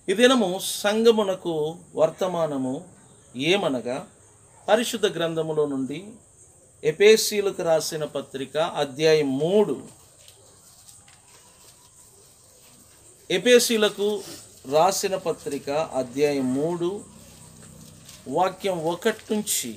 ఈ దినము సంగమునకు వర్తమానము ఏమనగా పరిశుద్ధ గ్రంథములో నుండి ఎపేసీలకు రాసిన పత్రిక అధ్యాయం మూడు ఎపేసీలకు రాసిన పత్రిక అధ్యాయం మూడు వాక్యం ఒకటి నుంచి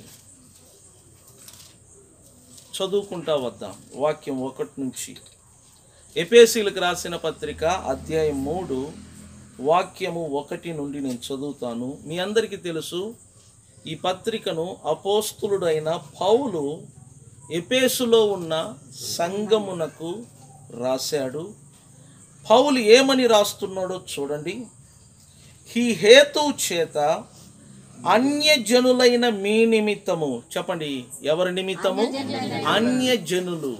చదువుకుంటా వద్దాం వాక్యం ఒకటి నుంచి ఎపేసీలకు రాసిన పత్రిక అధ్యాయం మూడు వాక్యము ఒకటి నుండి నేను చదువుతాను మీ అందరికీ తెలుసు ఈ పత్రికను అపోస్తులుడైన పౌలు ఎపేసులో ఉన్న సంగమునకు రాశాడు పౌలు ఏమని రాస్తున్నాడో చూడండి ఈ హేతు చేత అన్యజనులైన మీ నిమిత్తము చెప్పండి ఎవరి నిమిత్తము అన్యజనులు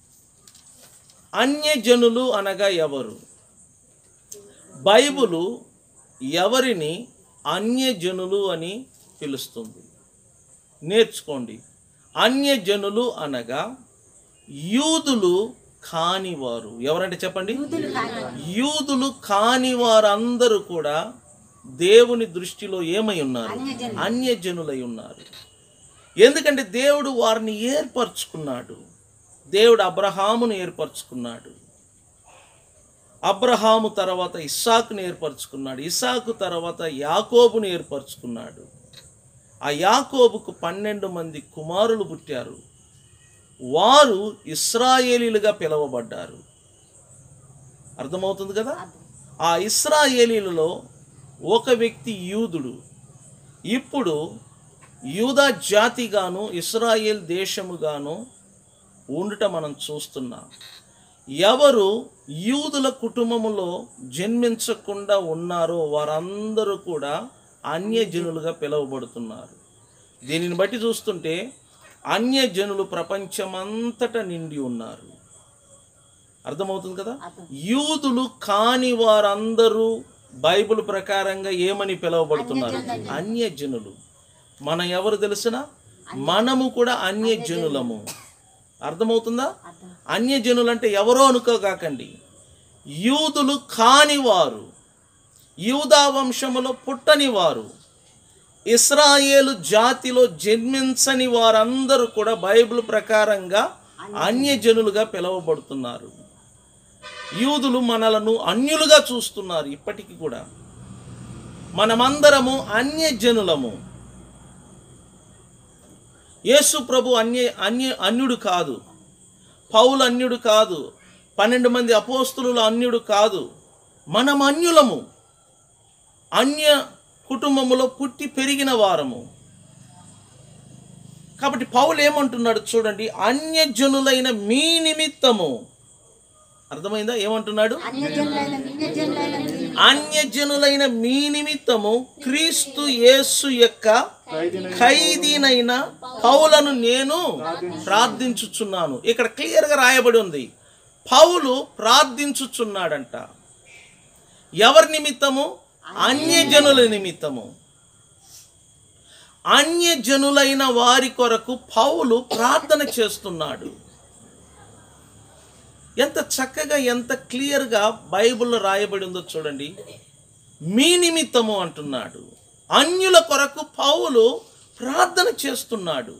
అన్యజనులు అనగా ఎవరు బైబులు ఎవరిని అన్యజనులు అని పిలుస్తుంది నేర్చుకోండి అన్యజనులు అనగా యూదులు కానివారు ఎవరంటే చెప్పండి యూదులు కాని వారందరూ కూడా దేవుని దృష్టిలో ఏమై ఉన్నారు అన్యజనులై ఉన్నారు ఎందుకంటే దేవుడు వారిని ఏర్పరచుకున్నాడు దేవుడు అబ్రహామును ఏర్పరచుకున్నాడు అబ్రహాము తర్వాత ఇస్సాకును ఏర్పరచుకున్నాడు ఇస్సాకు తర్వాత యాకోబును ఏర్పరచుకున్నాడు ఆ యాకోబుకు పన్నెండు మంది కుమారులు పుట్టారు వారు ఇస్రాయేలీలుగా పిలువబడ్డారు అర్థమవుతుంది కదా ఆ ఇస్రాయేలీలలో ఒక వ్యక్తి యూదుడు ఇప్పుడు యూదా జాతిగాను ఇస్రాయేల్ దేశముగాను ఉండుట మనం చూస్తున్నాం ఎవరు యూదుల కుటుంబములో జన్మించకుండా ఉన్నారో వారందరూ కూడా అన్యజనులుగా పిలువబడుతున్నారు దీనిని బట్టి చూస్తుంటే అన్యజనులు ప్రపంచమంతటా నిండి ఉన్నారు అర్థమవుతుంది కదా యూదులు కాని వారందరూ బైబిల్ ప్రకారంగా ఏమని పిలువబడుతున్నారు అన్యజనులు మనం ఎవరు తెలిసిన మనము కూడా అన్యజనులము అర్థమవుతుందా అన్యజనులు అంటే ఎవరో అనుకోగాకండి యూదులు కానివారు యూదా వంశములో పుట్టని వారు ఇస్రాయేలు జాతిలో జన్మించని వారందరూ కూడా బైబిల్ ప్రకారంగా అన్యజనులుగా పిలువబడుతున్నారు యూదులు మనలను అన్యులుగా చూస్తున్నారు ఇప్పటికీ కూడా మనమందరము అన్యజనులము యేసు ప్రభు అన్య అన్య అన్యుడు కాదు పౌలు అన్యుడు కాదు పన్నెండు మంది అపోస్తులు అన్యుడు కాదు మనం అన్యులము అన్య కుటుంబములో పుట్టి పెరిగిన వారము కాబట్టి పౌలు ఏమంటున్నాడు చూడండి అన్యజనులైన మీ నిమిత్తము అర్థమైందా ఏమంటున్నాడు అన్యజనులైన మీ నిమిత్తము క్రీస్తు యేసు యొక్క ఖైదీనైన పౌలను నేను ప్రార్థించుచున్నాను ఇక్కడ క్లియర్గా రాయబడి ఉంది పౌలు ప్రార్థించుచున్నాడంట ఎవరి నిమిత్తము అన్యజనుల నిమిత్తము అన్యజనులైన వారి కొరకు పౌలు ప్రార్థన చేస్తున్నాడు ఎంత చక్కగా ఎంత క్లియర్గా బైబిల్లో రాయబడి ఉందో చూడండి మీ నిమిత్తము అంటున్నాడు అన్యుల కొరకు పౌలు ప్రార్థన చేస్తున్నాడు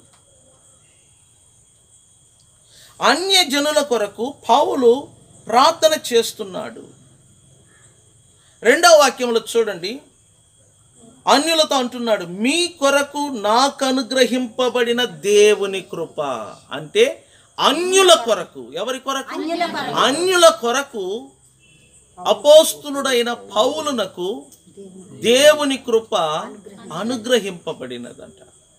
అన్యజనుల కొరకు పౌలు ప్రార్థన చేస్తున్నాడు రెండవ వాక్యంలో చూడండి అన్యులతో అంటున్నాడు మీ కొరకు నాకు అనుగ్రహింపబడిన దేవుని కృప అంటే అన్యుల కొరకు ఎవరి కొరకు అన్యుల కొరకు అపోస్తులుడైన పౌలునకు దేవుని కృప అనుగ్రహింపబడినదంట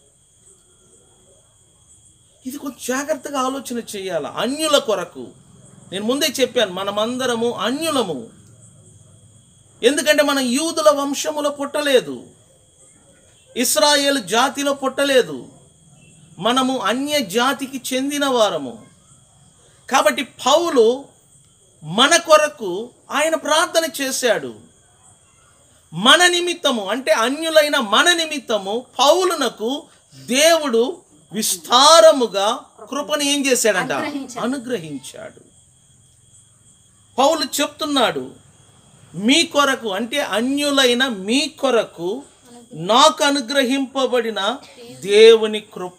ఇది కొంచెం జాగ్రత్తగా ఆలోచన చేయాలి అన్యుల కొరకు నేను ముందే చెప్పాను మనమందరము అన్యులము ఎందుకంటే మనం యూదుల వంశములో పుట్టలేదు ఇస్రాయేల్ జాతిలో పుట్టలేదు మనము అన్య జాతికి చెందిన వారము కాబట్టి పౌలు మన కొరకు ఆయన ప్రార్థన చేశాడు మన నిమిత్తము అంటే అన్యులైన మన నిమిత్తము పౌలునకు దేవుడు విస్తారముగా కృపను ఏం చేశాడంట అనుగ్రహించాడు పౌలు చెప్తున్నాడు మీ కొరకు అంటే అన్యులైన మీ కొరకు నాకు అనుగ్రహింపబడిన దేవుని కృప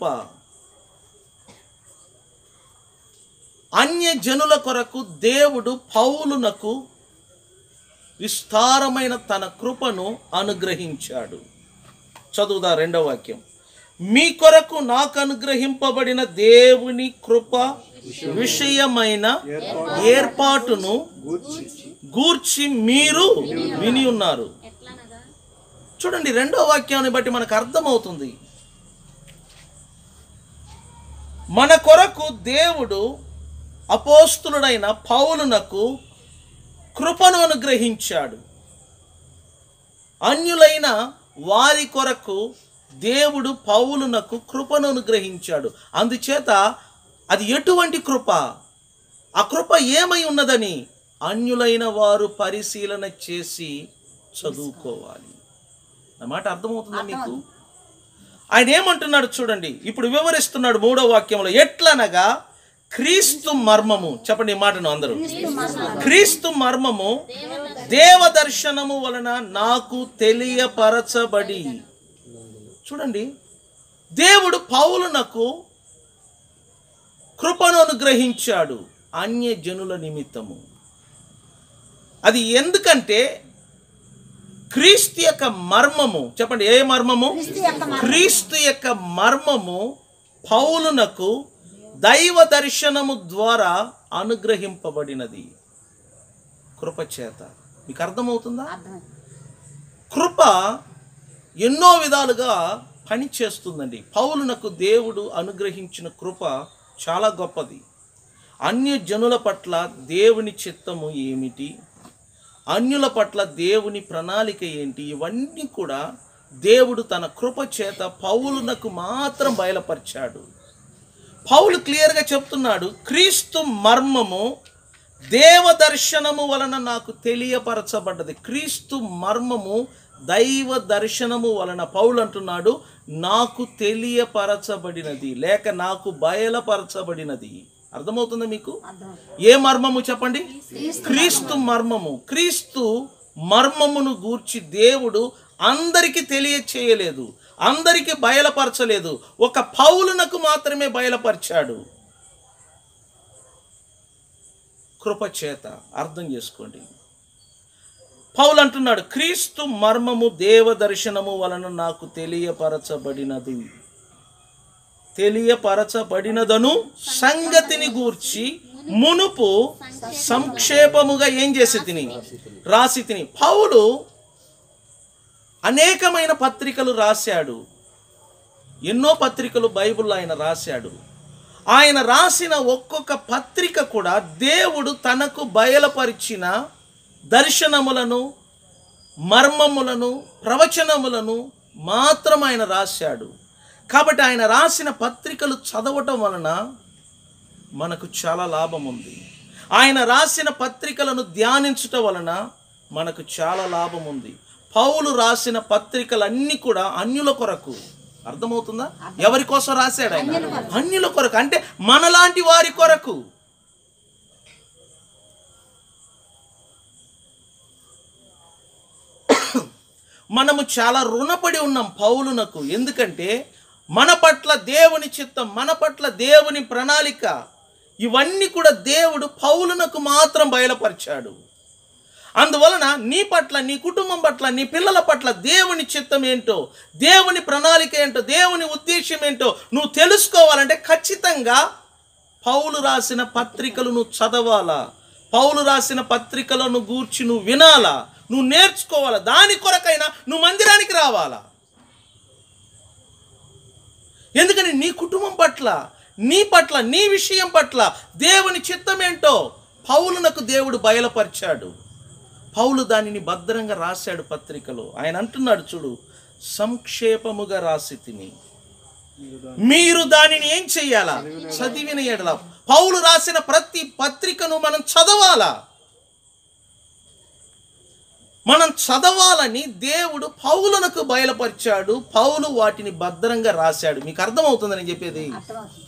అన్య జనుల కొరకు దేవుడు పౌలునకు విస్తారమైన తన కృపను అనుగ్రహించాడు చదువుదా రెండవ వాక్యం మీ కొరకు నాకు అనుగ్రహింపబడిన దేవుని కృప విషయమైన ఏర్పాటును గూర్చి మీరు విని ఉన్నారు ఎట్లనగా చూడండి రెండో వాక్యాన్ని బట్టి మనకు అర్థమవుతుంది మన కొరకు దేవుడు అపోస్తులుడైన పౌలునకు కృపను అనుగ్రహించాడు అన్యులైన వారి కొరకు దేవుడు పౌలునకు కృపను అనుగ్రహించాడు అందుచేత అది ఎటువంటి కృప ఆ కృప ఏమై ఉన్నదని అన్యులైన వారు పరిశీలన చేసి చదువుకోవాలి నా మాట అర్థమవుతుందా మీకు ఆయన ఏమంటున్నాడు చూడండి ఇప్పుడు వివరిస్తున్నాడు మూడో వాక్యంలో ఎట్లనగా క్రీస్తు మర్మము చెప్పండి ఈ మాటను అందరూ క్రీస్తు మర్మము దేవ దర్శనము వలన నాకు తెలియపరచబడి చూడండి దేవుడు పౌలునకు కృపను అనుగ్రహించాడు అన్య జనుల నిమిత్తము అది ఎందుకంటే క్రీస్తు యొక్క మర్మము చెప్పండి ఏ మర్మము క్రీస్తు యొక్క మర్మము పౌలునకు దైవ దర్శనము ద్వారా అనుగ్రహింపబడినది కృప చేత మీకు అర్థమవుతుందా అర్థమైంది కృప ఎన్నో విధాలుగా పని చేస్తుందండి పౌలునకు దేవుడు అనుగ్రహించిన కృప చాలా గొప్పది అన్య జనుల పట్ల దేవుని చిత్తము ఏమిటి అన్యుల పట్ల దేవుని ప్రణాళిక ఏంటి ఇవన్నీ కూడా దేవుడు తన కృప చేత పౌలునకు మాత్రం బయలుపరిచాడు పౌలు క్లియర్గా చెప్తున్నాడు క్రీస్తు మర్మము దేవ దర్శనము వలన నాకు తెలియపరచబడ్డది క్రీస్తు మర్మము దైవ దర్శనము వలన పౌలు అంటున్నాడు నాకు తెలియపరచబడినది లేక నాకు బయలుపరచబడినది అర్థమవుతుందా మీకు అర్థమైంది ఏ మర్మము చెప్పండి క్రీస్తు మర్మము క్రీస్తు మర్మమును గూర్చి దేవుడు అందరికీ తెలియచేయలేదు అందరికీ బయలుపరచలేదు ఒక పౌలునకు మాత్రమే బయలుపరిచాడు కృప చేత అర్థం చేసుకోండి పౌలు అంటున్నాడు క్రీస్తు మర్మము దేవ దర్శనము వలన నాకు తెలియపరచబడినది తెలియపరచబడినదను సంగతిని గూర్చి మునుపు సంక్షేపముగా ఏం చేసి తిని రాసి తిని పౌలు అనేకమైన పత్రికలు రాశాడు ఎన్నో పత్రికలు బైబిల్లో ఆయన రాశాడు ఆయన రాసిన ఒక్కొక్క పత్రిక కూడా దేవుడు తనకు బయలుపరిచిన దర్శనములను మర్మములను ప్రవచనములను మాత్రం ఆయన రాశాడు కాబట్టి ఆయన రాసిన పత్రికలు చదవటం వలన మనకు చాలా లాభం ఉంది ఆయన రాసిన పత్రికలను ధ్యానించటం వలన మనకు చాలా లాభం ఉంది పౌలు రాసిన పత్రికలన్నీ కూడా అన్యుల కొరకు అర్థమవుతుందా ఎవరి కోసం రాశాడు ఆయన అన్యుల కొరకు అంటే మనలాంటి వారి కొరకు మనము చాలా రుణపడి ఉన్నాం పౌలునకు ఎందుకంటే మన పట్ల దేవుని చిత్తం మన పట్ల దేవుని ప్రణాళిక ఇవన్నీ కూడా దేవుడు పౌలునకు మాత్రం బయలుపరిచాడు అందువలన నీ పట్ల నీ కుటుంబం పట్ల నీ పిల్లల పట్ల దేవుని చిత్తం ఏంటో దేవుని ప్రణాళిక ఏంటో దేవుని ఉద్దేశం ఏంటో నువ్వు తెలుసుకోవాలంటే ఖచ్చితంగా పౌలు రాసిన పత్రికలు నువ్వు చదవాలా పౌలు రాసిన పత్రికలను గూర్చి నువ్వు వినాలా నువ్వు నేర్చుకోవాలా దాని కొరకైనా నువ్వు మందిరానికి రావాలా ఎందుకని నీ కుటుంబం పట్ల నీ పట్ల నీ విషయం పట్ల దేవుని చిత్తం ఏంటో పౌలునకు దేవుడు బయలుపరిచాడు పౌలు దానిని భద్రంగా రాశాడు పత్రికలో ఆయన అంటున్నాడు చూడు సంక్షేపముగా రాసి తిని మీరు దానిని ఏం చెయ్యాలా చదివిన ఎడల పౌలు రాసిన ప్రతి పత్రికను మనం చదవాలా మనం చదవాలని దేవుడు పౌలునకు బయలుపరిచాడు పౌలు వాటిని భద్రంగా రాశాడు మీకు అర్థమవుతుందని చెప్పేది అర్థమవుతుంది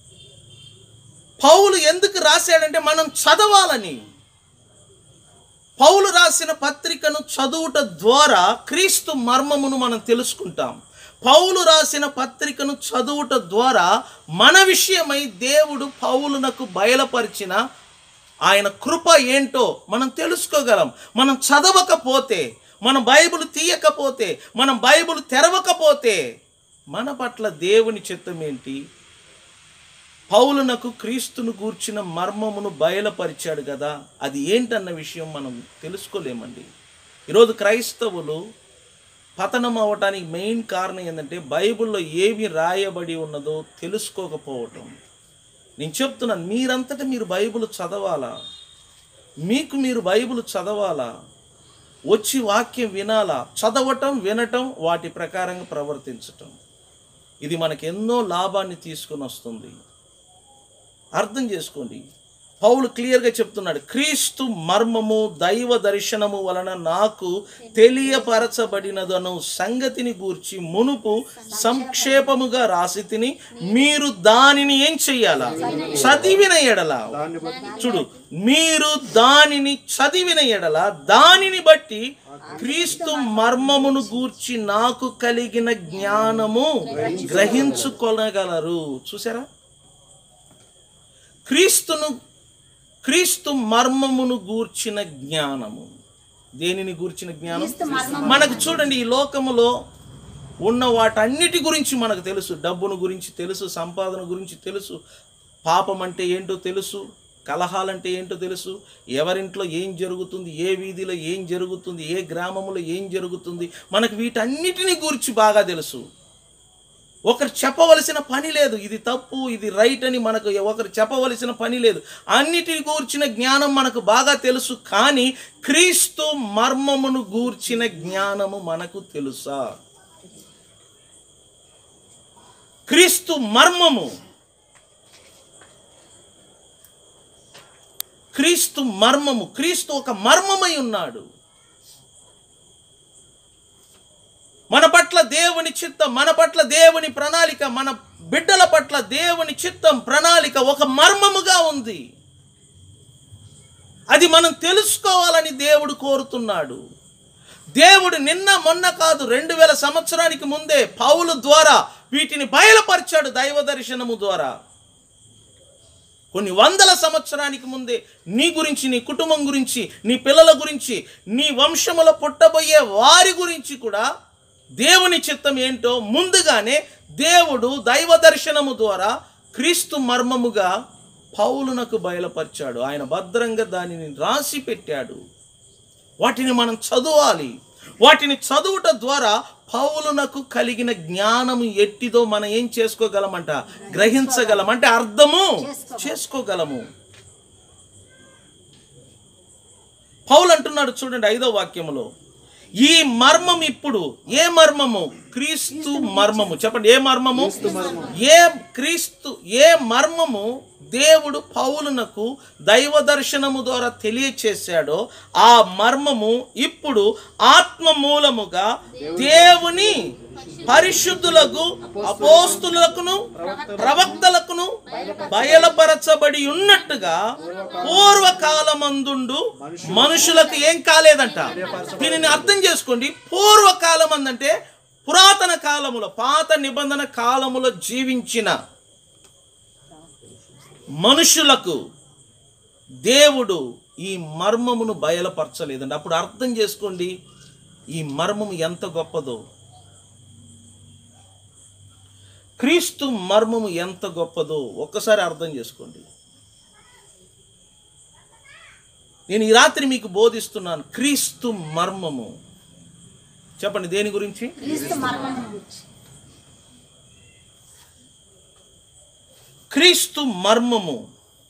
పౌలు ఎందుకు రాశాడంటే మనం చదవాలని పౌలు రాసిన పత్రికను చదువుట ద్వారా క్రీస్తు మర్మమును మనం తెలుసుకుంటాం పౌలు రాసిన పత్రికను చదువుట ద్వారా మన విషయమై దేవుడు పౌలునకు బయలుపరిచిన ఆయన కృప ఏంటో మనం తెలుసుకోగలం మనం చదవకపోతే మనం బైబిల్ తీయకపోతే మనం బైబిల్ తెరవకపోతే మన పట్ల దేవుని చిత్తం ఏంటి పౌలునకు క్రీస్తును గూర్చిన మర్మమును బయలుపరిచాడు కదా అది ఏంటన్న విషయం మనం తెలుసుకోలేమండి ఈరోజు క్రైస్తవులు పతనం అవ్వటానికి మెయిన్ కారణం ఏంటంటే బైబిల్లో ఏమి రాయబడి ఉన్నదో తెలుసుకోకపోవటం నేను చెప్తున్నాను మీరంతటా మీరు బైబిల్ చదవాలా మీకు మీరు బైబిల్ చదవాలా వచ్చి వాక్యం వినాలా చదవటం వినటం వాటి ప్రకారంగా ప్రవర్తించటం ఇది మనకు ఎన్నో లాభాన్ని తీసుకొని వస్తుంది అర్థం చేసుకోండి పౌలు క్లియర్గా చెప్తున్నాడు క్రీస్తు మర్మము దైవ దర్శనము వలన నాకు తెలియపరచబడినదను సంగతిని గూర్చి మునుపు సంక్షేపముగా రాసి తిని మీరు దానిని ఏం చెయ్యాలా చదివిన ఎడల చూడు మీరు దానిని చదివిన ఎడల దానిని బట్టి క్రీస్తు మర్మమును గూర్చి నాకు కలిగిన జ్ఞానము గ్రహించుకొనగలరు చూసారా క్రీస్తును క్రీస్తు మర్మమును గూర్చిన జ్ఞానము దేనిని గూర్చిన జ్ఞానం మనకు చూడండి ఈ లోకములో ఉన్న వాటన్నిటి గురించి మనకు తెలుసు డబ్బును గురించి తెలుసు సంపాదన గురించి తెలుసు పాపం అంటే ఏంటో తెలుసు కలహాలంటే ఏంటో తెలుసు ఎవరింట్లో ఏం జరుగుతుంది ఏ వీధిలో ఏం జరుగుతుంది ఏ గ్రామంలో ఏం జరుగుతుంది మనకు వీటన్నిటిని గురించి బాగా తెలుసు ఒకరు చెప్పవలసిన పని లేదు ఇది తప్పు ఇది రైట్ అని మనకు ఒకరు చెప్పవలసిన పని లేదు అన్నిటిని గూర్చిన జ్ఞానం మనకు బాగా తెలుసు కానీ క్రీస్తు మర్మమును గూర్చిన జ్ఞానము మనకు తెలుసా క్రీస్తు మర్మము క్రీస్తు మర్మము క్రీస్తు ఒక మర్మమై ఉన్నాడు మన పట్ల దేవుని చిత్తం మన పట్ల దేవుని ప్రణాళిక మన బిడ్డల పట్ల దేవుని చిత్తం ప్రణాళిక ఒక మర్మముగా ఉంది అది మనం తెలుసుకోవాలని దేవుడు కోరుతున్నాడు దేవుడు నిన్న మొన్న కాదు రెండు వేల సంవత్సరానికి ముందే పౌలు ద్వారా వీటిని బయలుపరిచాడు దైవ దర్శనము ద్వారా కొన్ని వందల సంవత్సరానికి ముందే నీ గురించి నీ కుటుంబం గురించి నీ పిల్లల గురించి నీ వంశములో పుట్టబోయే వారి గురించి కూడా దేవుని చిత్తం ఏంటో ముందుగానే దేవుడు దైవ దర్శనము ద్వారా క్రీస్తు మర్మముగా పౌలునకు బయలుపరిచాడు ఆయన భద్రంగా దానిని రాసి పెట్టాడు వాటిని మనం చదవాలి వాటిని చదువుట ద్వారా పౌలునకు కలిగిన జ్ఞానము ఎట్టిదో మనం ఏం చేసుకోగలమంట గ్రహించగలం అంటే అర్థము చేసుకోగలము పౌలు అంటున్నాడు చూడండి ఐదో వాక్యములో ఈ మర్మం ఇప్పుడు ఏ మర్మము క్రీస్తు మర్మము చెప్పండి ఏ మర్మము ఏ క్రీస్తు ఏ మర్మము దేవుడు పౌలునకు దైవ దర్శనము ద్వారా తెలియచేశాడో ఆ మర్మము ఇప్పుడు ఆత్మ మూలముగా దేవుని పరిశుద్ధులకు అపోస్తులకును ప్రవక్తలకును బయలుపరచబడి ఉన్నట్టుగా పూర్వకాలమందుండు మనుషులకు ఏం కాలేదంట దీనిని అర్థం చేసుకోండి పూర్వకాలం అందంటే పురాతన కాలములో పాత నిబంధన కాలములో జీవించిన మనుషులకు దేవుడు ఈ మర్మమును బయలుపరచలేదండి అప్పుడు అర్థం చేసుకోండి ఈ మర్మము ఎంత గొప్పదో క్రీస్తు మర్మము ఎంత గొప్పదో ఒక్కసారి అర్థం చేసుకోండి నేను ఈ రాత్రి మీకు బోధిస్తున్నాను క్రీస్తు మర్మము చెప్పండి దేని గురించి క్రీస్తు మర్మము గురించి క్రీస్తు మర్మము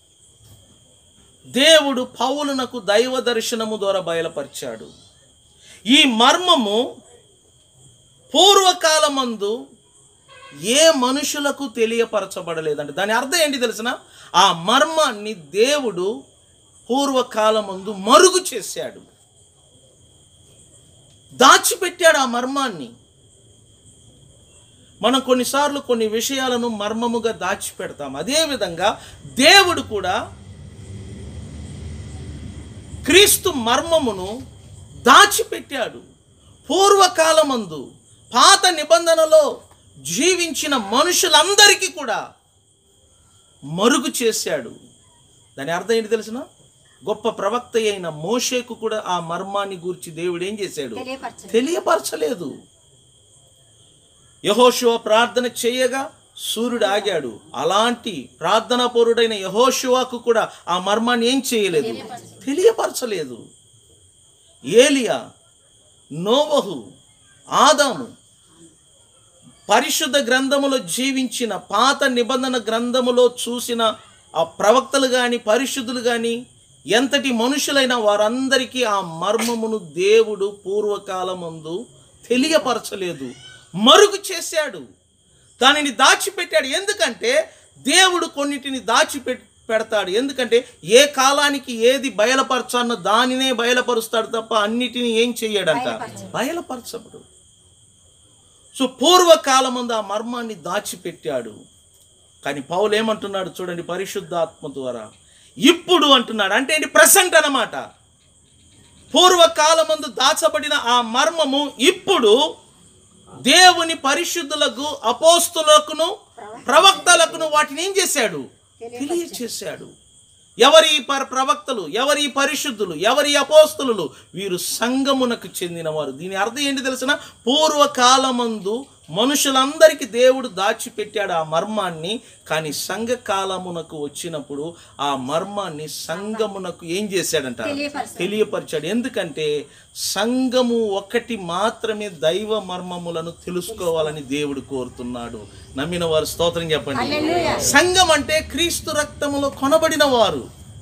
దేవుడు పౌలునకు దైవ దర్శనము ద్వారా బయలుపరిచాడు ఈ మర్మము పూర్వకాలమందు ఏ మనుషులకు తెలియపరచబడలేదంటే దాని అర్థం ఏంటి తెలిసిన ఆ మర్మాన్ని దేవుడు పూర్వకాలమందు మరుగు చేశాడు దాచిపెట్టాడు ఆ మర్మాన్ని మనం కొన్నిసార్లు కొన్ని విషయాలను మర్మముగా దాచిపెడతాం అదేవిధంగా దేవుడు కూడా క్రీస్తు మర్మమును దాచిపెట్టాడు పూర్వకాలమందు పాత నిబంధనలో జీవించిన మనుషులందరికీ కూడా మరుగు చేశాడు దాని అర్థం ఏంటి తెలిసిన గొప్ప ప్రవక్త అయిన మోషేకు కూడా ఆ మర్మాన్ని గూర్చి దేవుడు ఏం చేశాడు తెలియపరచలేదు తెలియపరచలేదు యహోశివ ప్రార్థన చేయగా సూర్యుడు ఆగాడు అలాంటి ప్రార్థనా పౌరుడైన యహోశివాకు కూడా ఆ మర్మాన్ని ఏం చేయలేదు తెలియపరచలేదు ఏలియా నోవహు ఆదాము పరిశుద్ధ గ్రంథములో జీవించిన పాత నిబంధన గ్రంథములో చూసిన ఆ ప్రవక్తలు కానీ పరిశుద్ధులు కానీ ఎంతటి మనుషులైన వారందరికీ ఆ మర్మమును దేవుడు పూర్వకాలమందు తెలియపరచలేదు మరుగు చేశాడు దానిని దాచిపెట్టాడు ఎందుకంటే దేవుడు కొన్నిటిని దాచిపె పెడతాడు ఎందుకంటే ఏ కాలానికి ఏది బయలుపరచానో దానినే బయలుపరుస్తాడు తప్ప అన్నిటిని ఏం చెయ్యడంట బయలుపరచబడు సో పూర్వకాలమందు ఆ మర్మాన్ని దాచిపెట్టాడు కానీ పౌలు ఏమంటున్నాడు చూడండి పరిశుద్ధాత్మ ద్వారా ఇప్పుడు అంటున్నాడు అంటే ఏంటి ప్రజెంట్ అన్నమాట పూర్వకాలమందు దాచబడిన ఆ మర్మము ఇప్పుడు దేవుని పరిశుద్ధులకు అపోస్తులకును ప్రవక్తలకును వాటిని ఏం చేశాడు తెలియచేశాడు ఎవరి పర ప్రవక్తలు ఎవరి పరిశుద్ధులు ఎవరి అపోస్తులు వీరు సంగమునకు చెందినవారు దీని అర్థం ఏంటి తెలిసిన పూర్వకాలమందు మనుషులందరికీ దేవుడు దాచిపెట్టాడు ఆ మర్మాన్ని కానీ సంఘ కాలమునకు వచ్చినప్పుడు ఆ మర్మాన్ని సంఘమునకు ఏం చేశాడంట తెలియపరచాడు. తెలియపరిచాడు ఎందుకంటే సంఘము ఒకటి మాత్రమే దైవ మర్మములను తెలుసుకోవాలని దేవుడు కోరుతున్నాడు నమ్మిన వారు స్తోత్రం చెప్పండి హల్లెలూయా. సంఘం అంటే క్రీస్తు రక్తములో కొనబడిన వారు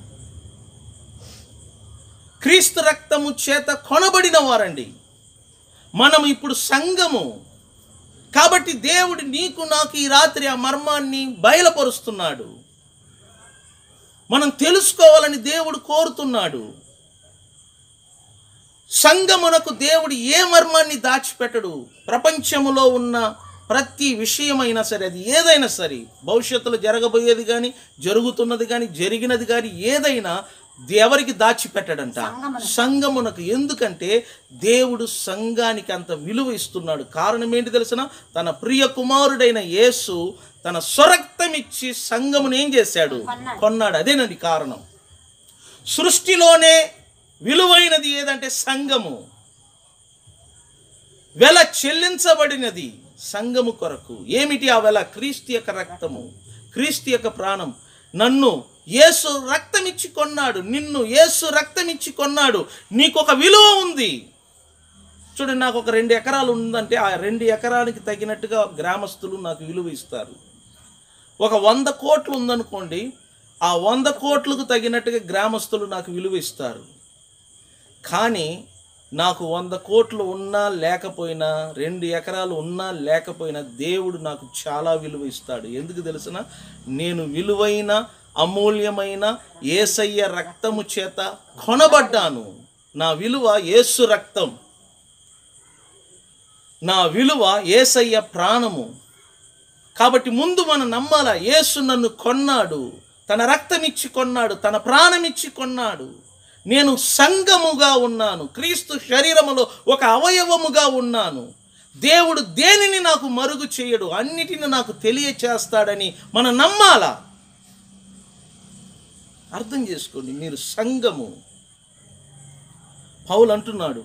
క్రీస్తు రక్తము చేత కొనబడిన వారండి మనం ఇప్పుడు సంఘము కాబట్టి దేవుడు నీకు నాకు ఈ రాత్రి ఆ మర్మాన్ని బయలుపరుస్తున్నాడు మనం తెలుసుకోవాలని దేవుడు కోరుతున్నాడు సంగమునకు దేవుడు ఏ మర్మాన్ని దాచిపెట్టడు ప్రపంచములో ఉన్న ప్రతి విషయమైనా సరే అది ఏదైనా సరే భవిష్యత్తులో జరగబోయేది కానీ జరుగుతున్నది కానీ జరిగినది కానీ ఏదైనా ఎవరికి దాచిపెట్టడంట సంగమునకు ఎందుకంటే దేవుడు సంఘానికి అంత విలువ ఇస్తున్నాడు కారణం ఏంటి తెలిసిన తన ప్రియ కుమారుడైన యేసు తన స్వరక్తం ఇచ్చి సంఘమును ఏం చేశాడు కొన్నాడు అదేనండి కారణం సృష్టిలోనే విలువైనది ఏదంటే సంఘము వెల చెల్లించబడినది సంఘము కొరకు ఏమిటి ఆ వెల క్రీస్తు యొక్క రక్తము క్రీస్తు యొక్క ప్రాణం నన్ను యేసు రక్తం ఇచ్చి కొన్నాడు నిన్ను యేసు రక్తం ఇచ్చి కొన్నాడు నీకు ఒక విలువ ఉంది చూడండి నాకు ఒక రెండు ఎకరాలు ఉందంటే ఆ రెండు ఎకరానికి తగినట్టుగా గ్రామస్తులు నాకు విలువ ఇస్తారు ఒక వంద కోట్లు ఉందనుకోండి ఆ వంద కోట్లకు తగినట్టుగా గ్రామస్తులు నాకు విలువ ఇస్తారు కానీ నాకు వంద కోట్లు ఉన్నా లేకపోయినా రెండు ఎకరాలు ఉన్నా లేకపోయినా దేవుడు నాకు చాలా విలువ ఇస్తాడు ఎందుకు తెలిసిన నేను విలువైన అమూల్యమైన ఏసయ్య రక్తము చేత కొనబడ్డాను నా విలువ యేసు రక్తం నా విలువ ఏసయ్య ప్రాణము కాబట్టి ముందు మనం నమ్మాల యేసు నన్ను కొన్నాడు తన రక్తం ఇచ్చి కొన్నాడు తన ప్రాణం ఇచ్చి కొన్నాడు నేను సంఘముగా ఉన్నాను క్రీస్తు శరీరములో ఒక అవయవముగా ఉన్నాను దేవుడు దేనిని నాకు మరుగు చేయడు అన్నిటిని నాకు తెలియచేస్తాడని మనం నమ్మాలా అర్థం చేసుకోండి మీరు సంఘము పౌలు అంటున్నాడు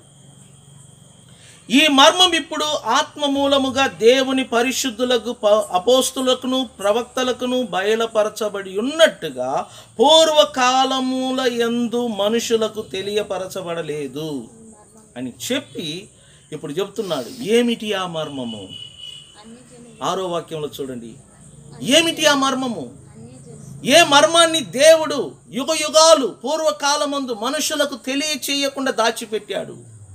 ఈ మర్మం ఇప్పుడు ఆత్మ మూలముగా దేవుని పరిశుద్ధులకు ప- అపోస్తులకును ప్రవక్తలకును బయలుపరచబడి ఉన్నట్టుగా పూర్వకాలముల యందు మనుషులకు తెలియపరచబడలేదు అని చెప్పి ఇప్పుడు చెప్తున్నాడు ఏమిటి ఆ మర్మము ఆరో వాక్యంలో చూడండి ఏమిటి ఆ మర్మము ఏ మర్మాన్ని దేవుడు యుగ యుగాలు పూర్వకాలమందు మనుషులకు తెలియచేయకుండా దాచిపెట్టాడు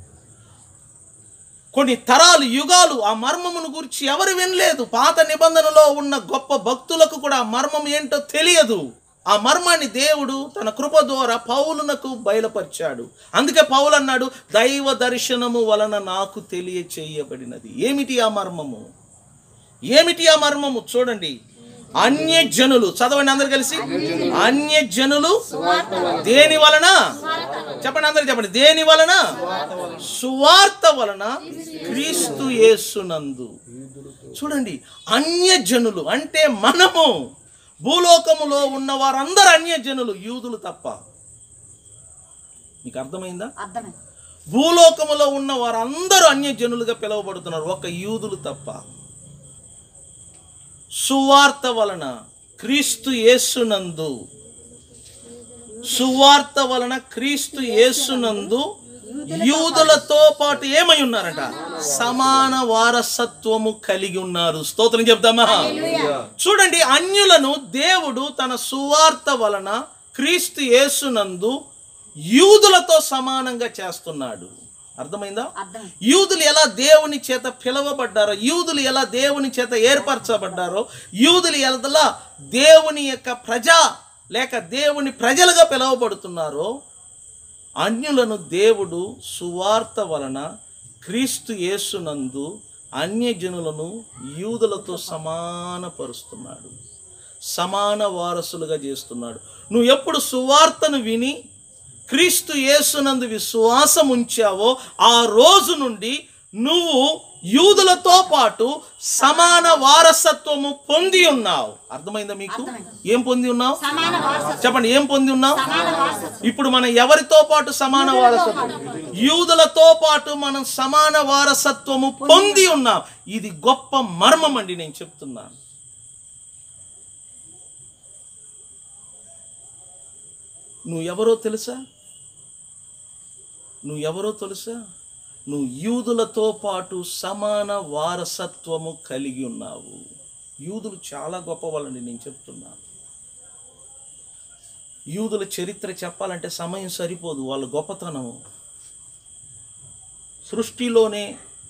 కొన్ని తరాలు యుగాలు ఆ మర్మమును గురించి ఎవరు వినలేదు పాత నిబంధనలో ఉన్న గొప్ప భక్తులకు కూడా ఆ మర్మం ఏంటో తెలియదు ఆ మర్మాన్ని దేవుడు తన కృప ద్వారా పౌలునకు బయలుపరిచాడు అందుకే పౌలు అన్నాడు దైవ దర్శనము వలన నాకు తెలియచేయబడినది ఏమిటి ఆ మర్మము ఏమిటి ఆ మర్మము చూడండి అన్యజనులు చదవండి అందరు కలిసి అన్యజనులు దేని వలన చెప్పండి అందరు చెప్పండి దేని వలన సువార్త వలన క్రీస్తు యేసునందు చూడండి అన్యజనులు అంటే మనము భూలోకములో ఉన్న వారందరూ అన్యజనులు యూదులు తప్ప మీకు అర్థమైందా అర్థమే భూలోకములో ఉన్న వారందరూ అన్యజనులుగా పిలువబడుతున్నారు ఒక యూదులు తప్ప సువార్త వలన క్రీస్తు యేసునందు సువార్త వలన క్రీస్తు యేసునందు యూదులతో పాటు ఏమై ఉన్నారట సమాన వారసత్వము కలిగి ఉన్నారు స్తోత్రం చెప్తామా చూడండి అన్యులను దేవుడు తన సువార్త వలన క్రీస్తు యేసునందు యూదులతో సమానంగా చేస్తున్నాడు అర్థమైందా అర్థమే యూదులు ఎలా దేవుని చేత పిలవబడ్డారో యూదులు ఎలా దేవుని చేత ఏర్పరచబడ్డారో యూదులు ఎలా దేవుని యొక్క ప్రజా లేక దేవుని ప్రజలుగా పిలువబడుతున్నారో అన్యులను దేవుడు సువార్త వలన క్రీస్తు యేసునందు అన్యజనులను యూదులతో సమానపరుస్తున్నాడు సమాన వారసులుగా చేస్తున్నాడు నువ్వు ఎప్పుడు సువార్తను విని క్రీస్తు యేసునందు విశ్వాసం ఉంచావో ఆ రోజు నుండి నువ్వు యూదులతో పాటు సమాన వారసత్వము పొంది ఉన్నావు అర్థమైందా మీకు ఏం పొంది ఉన్నావు సమాన వారసత్వం చెప్పండి ఏం పొంది ఉన్నావు సమాన వారసత్వం ఇప్పుడు మనం ఎవరితో పాటు సమాన వారసత్వం యూదులతో పాటు మనం సమాన వారసత్వము పొంది ఉన్నాం ఇది గొప్ప మర్మం అండి నేను చెప్తున్నాను నువ్వు ఎవరో తెలుసా నువ్వు ఎవరో తెలుసా నువ్వు యూదులతో పాటు సమాన వారసత్వము కలిగి ఉన్నావు యూదులు చాలా గొప్ప వాళ్ళండి నేను చెప్తున్నాను యూదుల చరిత్ర చెప్పాలంటే సమయం సరిపోదు వాళ్ళ గొప్పతనం సృష్టిలోనే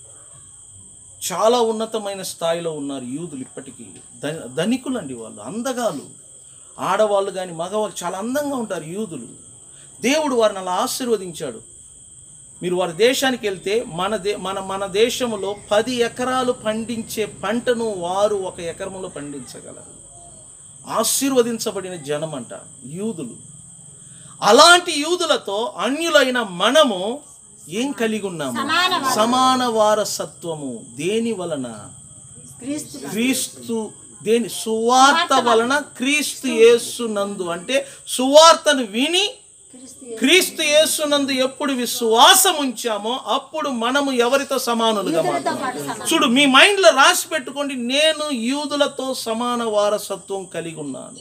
చాలా ఉన్నతమైన స్థాయిలో ఉన్నారు యూదులు ఇప్పటికీ ధని ధనికులండి వాళ్ళు అందగాలు ఆడవాళ్ళు కానీ మగవాళ్ళు చాలా అందంగా ఉంటారు యూదులు దేవుడు వారిని అలా ఆశీర్వదించాడు మీరు వారి దేశానికి వెళ్తే మన దే మన మన దేశంలో పది ఎకరాలు పండించే పంటను వారు ఒక ఎకరంలో పండించగలరు ఆశీర్వదించబడిన జనం అంట యూదులు అలాంటి యూదులతో అన్యులైన మనము ఏం కలిగి ఉన్నాము సమాన సమాన వారసత్వము దేని వలన క్రీస్తు క్రీస్తు దేని సువార్త వలన క్రీస్తు యేసునందు అంటే సువార్తను విని క్రీస్తు క్రీస్తు యేసునందు ఎప్పుడు విశ్వాసం ఉంచామో అప్పుడు మనము ఎవరితో సమానులుగా మారుతాం చూడు మీ మైండ్లో రాసి పెట్టుకోండి నేను యూదులతో సమాన వారసత్వం కలిగి ఉన్నాను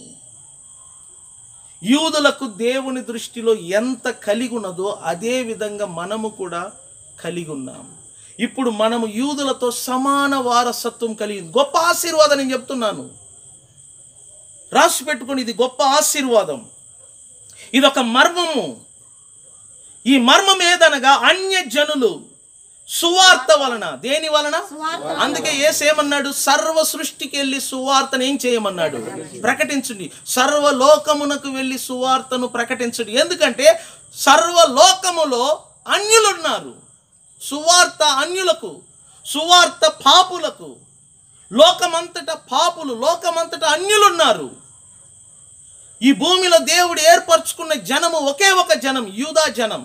యూదులకు దేవుని దృష్టిలో ఎంత కలిగి ఉన్నదో అదే విధంగా మనము కూడా కలిగి ఉన్నాం ఇప్పుడు మనము యూదులతో సమాన వారసత్వం కలిగి గొప్ప ఆశీర్వాదం నేను చెప్తున్నాను రాసి పెట్టుకొని ఇది గొప్ప ఆశీర్వాదం ఇది ఒక మర్మము ఈ మర్మం ఏదనగా అన్య జనులు సువార్త వలన దేని వలన అందుకే ఏసేమన్నాడు సర్వ సృష్టికి వెళ్ళి సువార్తను ఏం చేయమన్నాడు ప్రకటించండి సర్వ లోకమునకు వెళ్ళి సువార్తను ప్రకటించండి ఎందుకంటే సర్వ లోకములో అన్యులున్నారు సువార్త అన్యులకు సువార్త పాపులకు లోకమంతట పాపులు లోకమంతట అన్యులున్నారు ఈ భూమిలో దేవుడు ఏర్పరచుకున్న జనము ఒకే ఒక జనం యూదా జనం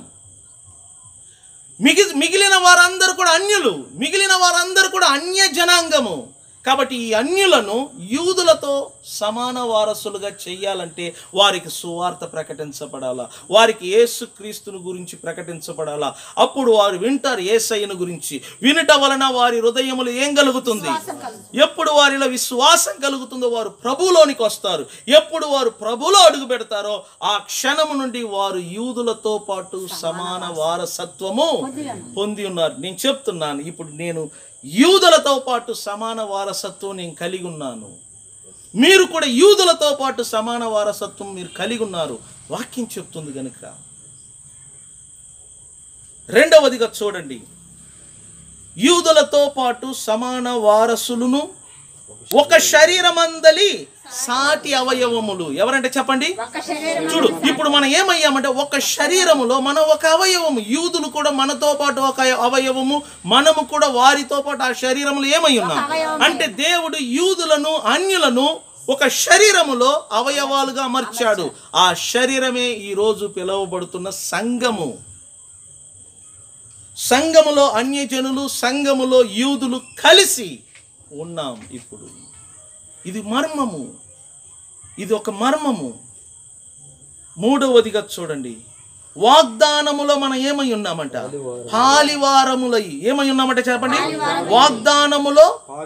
మిగి మిగిలిన వారందరూ కూడా అన్యులు మిగిలిన వారందరూ కూడా అన్య జనాంగము కాబట్టి ఈ అన్యులను యూదులతో సమాన వారసులుగా చేయాలంటే వారికి సువార్త ప్రకటించబడాలా వారికి యేసుక్రీస్తుని గురించి ప్రకటించబడాలా అప్పుడు వారు వింటారు ఏసయ్యను గురించి వినుట వలన వారి హృదయములు ఏం కలుగుతుంది ఎప్పుడు వారిలో విశ్వాసం కలుగుతుందో వారు ప్రభులోనికి వస్తారు ఎప్పుడు వారు ప్రభులో అడుగు పెడతారో ఆ క్షణము నుండి వారు యూదులతో పాటు సమాన వారసత్వము పొంది ఉన్నారు నేను చెప్తున్నాను ఇప్పుడు నేను యూదులతో పాటు సమాన వారసత్వం నేను కలిగి ఉన్నాను మీరు కూడా యూదులతో పాటు సమాన వారసత్వం మీరు కలిగి ఉన్నారు వాక్యం చెప్తుంది కనుక రెండవదిగా చూడండి యూదులతో పాటు సమాన వారసులను ఒక శరీరమందలి సాటి అవయవములు ఎవరంటే చెప్పండి ఒక్క శరీరం చూడు ఇప్పుడు మనం ఏమయ్యామంటే ఒక శరీరములో మనం ఒక అవయవము యూదులు కూడా మనతో పాటు ఒక అవయవము మనము కూడా వారితో పాటు ఆ శరీరములో ఏమై ఉన్నాం అంటే దేవుడు యూదులను అన్యులను ఒక శరీరములో అవయవాలుగా అమర్చాడు ఆ శరీరమే ఈరోజు పిలువబడుతున్న సంఘము సంఘములో అన్యజనులు సంఘములో యూదులు కలిసి ఉన్నాం ఇప్పుడు ఇది మర్మము ఇది ఒక మర్మము మూడవదిగా చూడండి వాగ్దానములో మనం ఏమై ఉన్నామంట పాలివారములై ఏమై ఉన్నామంట చెప్పండి వాగ్దానములో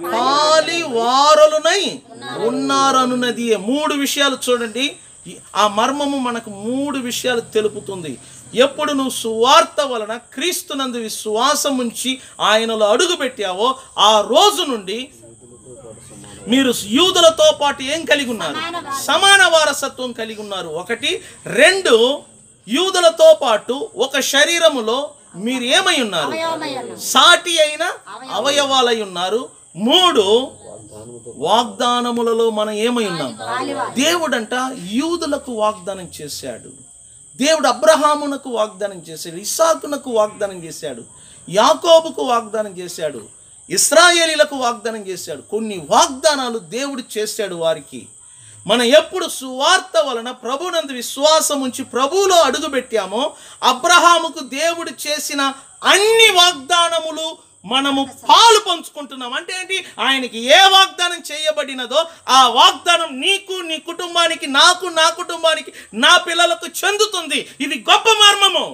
పాలివారలునై ఉన్నారనున్నది మూడు విషయాలు చూడండి ఈ- ఆ మర్మము మనకు మూడు విషయాలు తెలుపుతుంది ఎప్పుడు నువ్వు సువార్త వలన క్రీస్తునందు విశ్వాసం ఉంచి ఆయనలో అడుగు పెట్టావో ఆ రోజు నుండి మీరు యూదులతో పాటు ఏం కలిగి ఉన్నారు సమాన వారసత్వం కలిగి ఉన్నారు ఒకటి రెండు యూదులతో పాటు ఒక శరీరములో మీరు ఏమై ఉన్నారు సాటి అయిన అవయవాలై ఉన్నారు మూడు వాగ్దానములలో మనం ఏమై ఉన్నాం దేవుడంట యూదులకు వాగ్దానం చేశాడు దేవుడు అబ్రహామునకు వాగ్దానం చేశాడు ఇసాకునకు వాగ్దానం చేశాడు యాకోబుకు వాగ్దానం చేశాడు ఇస్రాయేలీలకు వాగ్దానం చేశాడు కొన్ని వాగ్దానాలు దేవుడు చేశాడు వారికి మనం ఎప్పుడు సువార్త వలన ప్రభునందు విశ్వాసం ఉంచి ప్రభువులో అడుగుపెట్టామో అబ్రహాముకు దేవుడు చేసిన అన్ని వాగ్దానములు మనము పాలు పంచుకుంటున్నాం అంటే ఏంటి ఆయనకి ఏ వాగ్దానం చేయబడినదో ఆ వాగ్దానం నీకు నీ కుటుంబానికి నాకు నా కుటుంబానికి నా పిల్లలకు చెందుతుంది ఇది గొప్ప మర్మము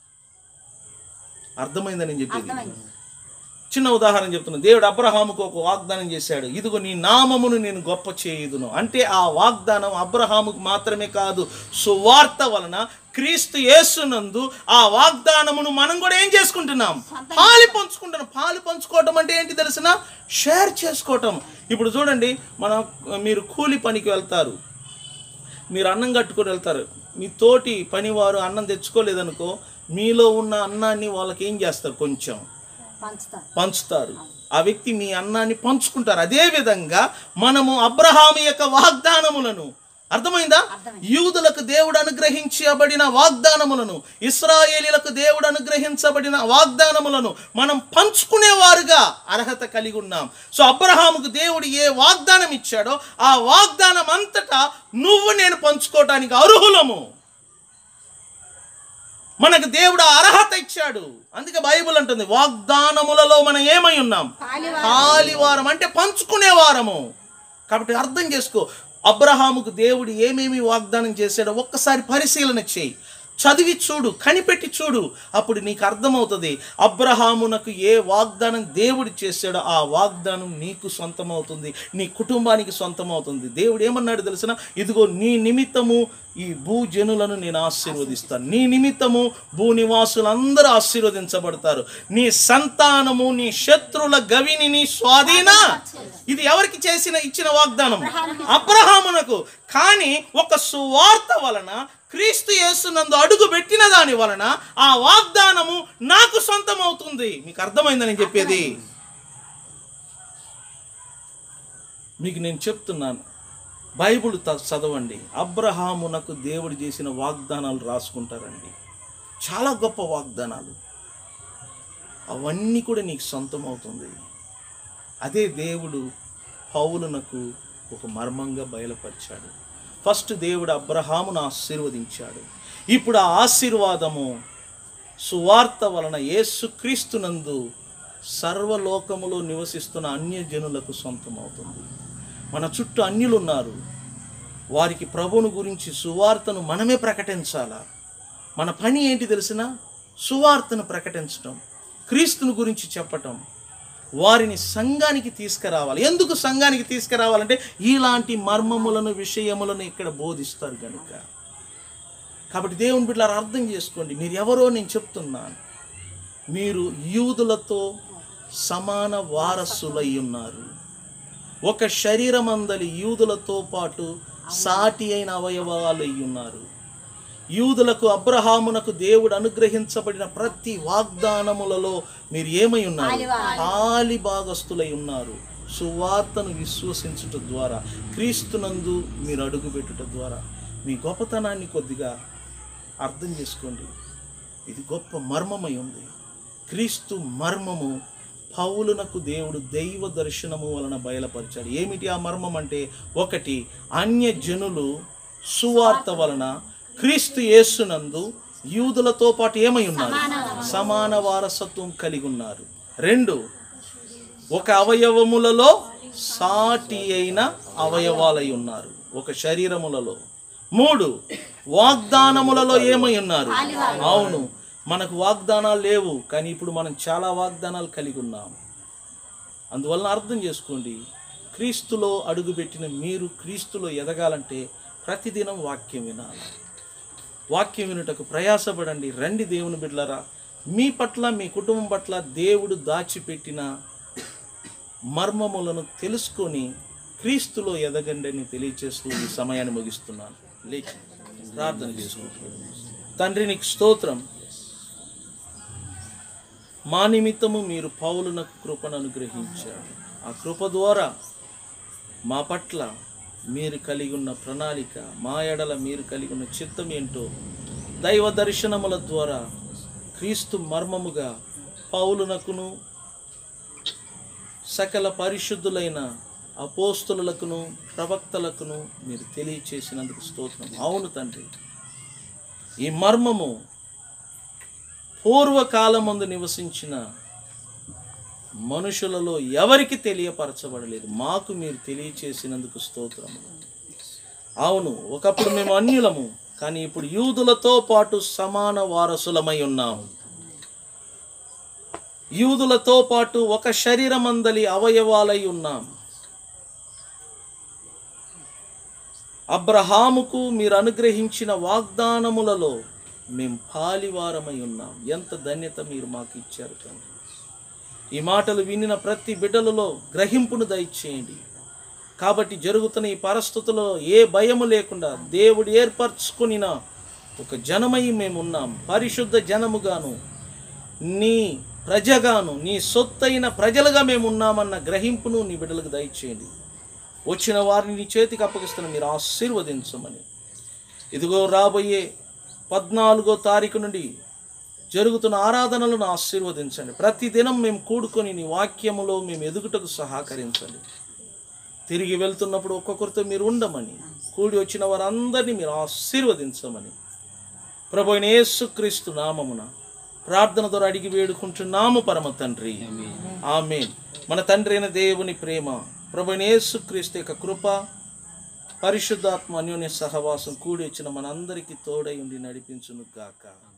అర్థమైందని చెప్పేది చిన్న ఉదాహరణ చెప్తున్నా దేవుడు అబ్రహాముకు ఒక వాగ్దానం చేశాడు ఇదిగో నీ నామమును నేను గొప్ప చేయుదును అంటే ఆ వాగ్దానం అబ్రహాముకు మాత్రమే కాదు సువార్త వలన క్రీస్తు యేసునందు ఆ వాగ్దానమును మనం కూడా ఏం చేసుకుంటున్నాం పాలు పంచుకుంటున్నాం పాలు పంచుకోవటం అంటే ఏంటి తెలిసిన షేర్ చేసుకోవటం ఇప్పుడు చూడండి మనం మీరు కూలి పనికి వెళ్తారు మీరు అన్నం కట్టుకొని వెళ్తారు మీ తోటి పనివారు అన్నం తెచ్చుకోలేదనుకో మీలో ఉన్న అన్నాన్ని వాళ్ళకి ఏం చేస్తారు కొంచెం పంచుతారు పంచుతారు ఆ వ్యక్తి మీ అన్నాన్ని పంచుకుంటారు అదే విధంగా మనము అబ్రహాము యొక్క వాగ్దానములను అర్థమైందా యూదులకు దేవుడు అనుగ్రహించబడిన వాగ్దానములను ఇస్రాయేలీలకు దేవుడు అనుగ్రహించబడిన వాగ్దానములను మనం పంచుకునేవారుగా అర్హత కలిగి ఉన్నాం సో అబ్రహాముకు దేవుడు ఏ వాగ్దానం ఇచ్చాడో ఆ వాగ్దానం అంతటా నువ్వు నేను పంచుకోవటానికి అర్హులము మనకు దేవుడు ఆ అర్హత ఇచ్చాడు అందుకే బైబిల్ అంటుంది వాగ్దానములలో మనం ఏమై ఉన్నాం పాలివారం అంటే పంచుకునేవారము కాబట్టి అర్థం చేసుకో అబ్రహాముకు దేవుడు ఏమేమి వాగ్దానం చేశాడో ఒక్కసారి పరిశీలన చేయి చదివి చూడు కనిపెట్టి చూడు అప్పుడు నీకు అర్థమవుతుంది అబ్రహామునకు ఏ వాగ్దానం దేవుడు చేశాడో ఆ వాగ్దానం నీకు సొంతమవుతుంది నీ కుటుంబానికి సొంతమవుతుంది దేవుడు ఏమన్నాడు తెలిసిన ఇదిగో నీ నిమిత్తము ఈ భూజనులను నేను ఆశీర్వదిస్తాను నీ నిమిత్తము భూనివాసులందరూ ఆశీర్వదించబడతారు నీ సంతానము నీ శత్రుల గవిని నీ స్వాధీన ఇది ఎవరికి చేసిన ఇచ్చిన వాగ్దానం అబ్రహామునకు కానీ ఒక సువార్త వలన క్రీస్తు యేసునందు అడుగు పెట్టిన దాని వలన ఆ వాగ్దానము నాకు సొంతమవుతుంది మీకు అర్థమైందని చెప్పేది మీకు నేను చెప్తున్నాను బైబిల్ త- చదవండి అబ్రహామునకు దేవుడు చేసిన వాగ్దానాలు రాసుకుంటారండి చాలా గొప్ప వాగ్దానాలు అవన్నీ కూడా నీకు సొంతం అవుతుంది అదే దేవుడు పౌలునకు ఒక మర్మంగా బయలుపరిచాడు ఫస్ట్ దేవుడు అబ్రహామును ఆశీర్వదించాడు ఇప్పుడు ఆ ఆశీర్వాదము సువార్త వలన యేసుక్రీస్తునందు సర్వలోకములో నివసిస్తున్న అన్యజనులకు సొంతమవుతుంది మన చుట్టూ అన్యులు ఉన్నారు వారికి ప్రభువును గురించి సువార్తను మనమే ప్రకటించాలా మన పని ఏంటి తెలిసిన సువార్తను ప్రకటించటం క్రీస్తుని గురించి చెప్పటం వారిని సంఘానికి తీసుకురావాలి ఎందుకు సంఘానికి తీసుకురావాలంటే ఇలాంటి మర్మములను విషయములను ఇక్కడ బోధిస్తారు కనుక కాబట్టి దేవుని బిడ్డలారా అర్థం చేసుకోండి మీరు ఎవరో నేను చెప్తున్నాను మీరు యూదులతో సమాన వారసులై ఉన్నారు ఒక శరీరమందలి యూదులతో పాటు సాటి అయిన అవయవాలై ఉన్నారు యూదులకు అబ్రహామునకు దేవుడు అనుగ్రహించబడిన ప్రతి వాగ్దానములలో మీరు ఏమై ఉన్నారు ఆలి భాగస్థులై ఉన్నారు సువార్తను విశ్వసించుట ద్వారా క్రీస్తునందు మీరు అడుగుపెట్టుట ద్వారా మీ గొప్పతనాన్ని కొద్దిగా అర్థం చేసుకోండి ఇది గొప్ప మర్మమై ఉంది క్రీస్తు మర్మము పౌలునకు దేవుడు దైవ దర్శనము వలన బయలుపరిచాడు ఏమిటి ఆ మర్మం అంటే ఒకటి అన్య జనులు సువార్త వలన క్రీస్తు యేసునందు యూదులతో పాటు ఏమై ఉన్నారు సమాన వారసత్వం కలిగి ఉన్నారు రెండు ఒక అవయవములలో సాటి అయిన అవయవాలై ఉన్నారు ఒక శరీరములలో మూడు వాగ్దానములలో ఏమై ఉన్నారు అవును మనకు వాగ్దానాలు లేవు కానీ ఇప్పుడు మనం చాలా వాగ్దానాలు కలిగి ఉన్నాం అందువలన అర్థం చేసుకోండి క్రీస్తులో అడుగుపెట్టిన మీరు క్రీస్తులో ఎదగాలంటే ప్రతిదినం వాక్యం వినాలి వాక్యం వినుటకు ప్రయాసపడండి రండి దేవుని బిడ్డలరా మీ పట్ల మీ కుటుంబం పట్ల దేవుడు దాచిపెట్టిన మర్మములను తెలుసుకొని క్రీస్తులో ఎదగండి అని తెలియచేస్తూ ఈ సమయాన్ని ముగిస్తున్నాను లేచి ప్రార్థన చేసుకుంటున్నాను తండ్రి నీకు స్తోత్రం మా నిమిత్తము మీరు పౌలునకు కృపను అనుగ్రహించారు ఆ కృప ద్వారా మా పట్ల మీరు కలిగి ఉన్న ప్రణాళిక మా ఎడల మీరు కలిగి ఉన్న చిత్తం ఏంటో దైవ దర్శనముల ద్వారా క్రీస్తు మర్మముగా పౌలునకును సకల పరిశుద్ధులైన అపోస్తులకును ప్రవక్తలకును మీరు తెలియచేసినందుకు స్తోత్రం అవును తండ్రి ఈ మర్మము పూర్వకాలమందు నివసించిన మనుషులలో ఎవరికి తెలియపరచబడలేదు మాకు మీరు తెలియచేసినందుకు స్తోత్రము అవును ఒకప్పుడు మేము అన్యులము కానీ ఇప్పుడు యూదులతో పాటు సమాన వారసులమై ఉన్నాము యూదులతో పాటు ఒక శరీరమందలి అవయవాలై ఉన్నాం అబ్రహాముకు మీరు అనుగ్రహించిన వాగ్దానములలో మేము పాలివారమై ఉన్నాం ఎంత ధన్యత మీరు మాకు ఇచ్చారు తండ్రి ఈ మాటలు వినిన ప్రతి బిడ్డలలో గ్రహింపును దయచేయండి కాబట్టి జరుగుతున్న ఈ పరిస్థితుల్లో ఏ భయము లేకుండా దేవుడు ఏర్పరచుకునిన ఒక జనమై మేము ఉన్నాం పరిశుద్ధ జనముగాను నీ ప్రజగాను నీ సొత్తైన ప్రజలుగా మేము ఉన్నామన్న గ్రహింపును నీ బిడ్డలకు దయచేయండి వచ్చిన వారిని నీ చేతికి అప్పగిస్తున్న మీరు ఆశీర్వదించమని ఇదిగో రాబోయే పద్నాలుగో తారీఖు నుండి జరుగుతున్న ఆరాధనలను ఆశీర్వదించండి ప్రతిదినం మేము కూడుకొని నీ వాక్యములో మేము ఎదుగుటకు సహకరించండి తిరిగి వెళ్తున్నప్పుడు ఒక్కొక్కరితో మీరు ఉండమని కూడి వచ్చిన వారందరినీ మీరు ఆశీర్వదించమని ప్రభు అయిన యేసుక్రీస్తు నామమున ప్రార్థన ద్వారా అడిగి వేడుకుంటున్నాము పరమ తండ్రి ఆమె మన తండ్రి అయిన దేవుని ప్రేమ ప్రభు అయిన యేసుక్రీస్తు యొక్క కృప పరిశుద్ధాత్మ అన్యోన్య సహవాసం కూడి వచ్చిన మనందరికీ తోడై ఉండి నడిపించును గాక